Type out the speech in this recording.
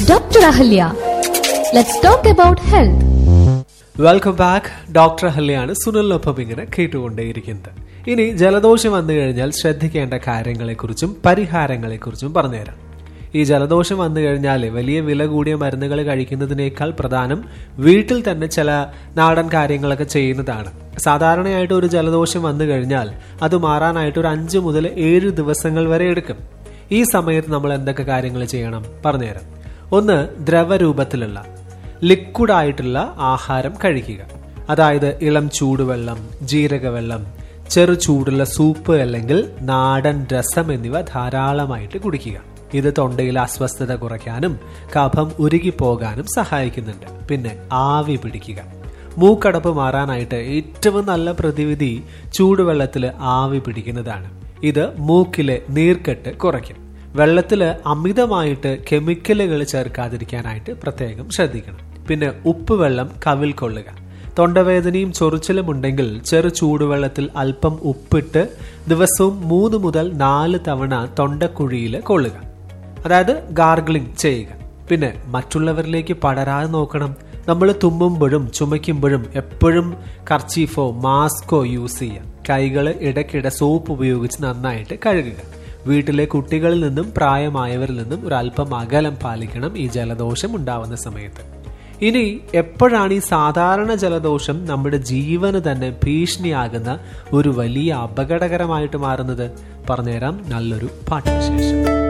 Dr. Ahalya. Let's talk about health. Welcome back doctor ഹല്ലിയാണ് സുനിലിനൊപ്പം ഇങ്ങനെ കേട്ടുകൊണ്ടേയിരിക്കുന്നത് ഇനി ജലദോഷം വന്നു കഴിഞ്ഞാൽ ശ്രദ്ധിക്കേണ്ട കാര്യങ്ങളെക്കുറിച്ചും പരിഹാരങ്ങളെക്കുറിച്ചും പറഞ്ഞുതരാം ഈ ജലദോഷം വന്നു കഴിഞ്ഞാൽ വലിയ വില കൂടിയ മരുന്നുകൾ കഴിക്കുന്നതിനേക്കാൾ പ്രധാനം വീട്ടിൽ തന്നെ ചില നാടൻ കാര്യങ്ങളൊക്കെ ചെയ്യുന്നതാണ് സാധാരണയായിട്ട് ഒരു ജലദോഷം വന്നു കഴിഞ്ഞാൽ അത് മാറാനായിട്ട് ഒരു അഞ്ച് മുതൽ ഏഴ് ദിവസങ്ങൾ വരെ എടുക്കും ഈ സമയത്ത് നമ്മൾ എന്തൊക്കെ കാര്യങ്ങൾ ചെയ്യണം പറഞ്ഞുതരാം ഒന്ന് ദ്രവരൂപത്തിലുള്ള ലിക്വിഡ് ആയിട്ടുള്ള ആഹാരം കഴിക്കുക അതായത് ഇളം ചൂടുവെള്ളം ജീരകവെള്ളം ചെറു ചൂടുള്ള സൂപ്പ് അല്ലെങ്കിൽ നാടൻ രസം എന്നിവ ധാരാളമായിട്ട് കുടിക്കുക ഇത് തൊണ്ടയിലെ അസ്വസ്ഥത കുറയ്ക്കാനും കഫം ഉരുകിപ്പോകാനും സഹായിക്കുന്നുണ്ട് പിന്നെ ആവി പിടിക്കുക മൂക്കടപ്പ് മാറാനായിട്ട് ഏറ്റവും നല്ല പ്രതിവിധി ചൂടുവെള്ളത്തിൽ ആവി പിടിക്കുന്നതാണ് ഇത് മൂക്കിലെ നീർക്കെട്ട് കുറയ്ക്കും വെള്ളത്തിൽ അമിതമായിട്ട് കെമിക്കലുകൾ ചേർക്കാതിരിക്കാനായിട്ട് പ്രത്യേകം ശ്രദ്ധിക്കണം പിന്നെ ഉപ്പ് വെള്ളം കവിൽ കൊള്ളുക തൊണ്ടവേദനയും ചൊറിച്ചിലും ഉണ്ടെങ്കിൽ ചെറു ചൂടുവെള്ളത്തിൽ അല്പം ഉപ്പിട്ട് ദിവസവും മൂന്ന് മുതൽ നാല് തവണ തൊണ്ടക്കുഴിയിൽ കൊള്ളുക അതായത് ഗാർഗിളിംഗ് ചെയ്യുക പിന്നെ മറ്റുള്ളവരിലേക്ക് പടരാതെ നോക്കണം നമ്മൾ തുമ്മുമ്പോഴും ചുമയ്ക്കുമ്പോഴും എപ്പോഴും കർച്ചീഫോ മാസ്കോ യൂസ് ചെയ്യുക കൈകൾ ഇടയ്ക്കിടെ സോപ്പ് ഉപയോഗിച്ച് നന്നായിട്ട് കഴുകുക വീട്ടിലെ കുട്ടികളിൽ നിന്നും പ്രായമായവരിൽ നിന്നും ഒരു അല്പം അകലം പാലിക്കണം ഈ ജലദോഷം ഉണ്ടാവുന്ന സമയത്ത് ഇനി എപ്പോഴാണ് ഈ സാധാരണ ജലദോഷം നമ്മുടെ ജീവന് തന്നെ ഭീഷണിയാകുന്ന ഒരു വലിയ അപകടകരമായിട്ട് മാറുന്നത് പറഞ്ഞുതരാം നല്ലൊരു പാട്ടിന് ശേഷം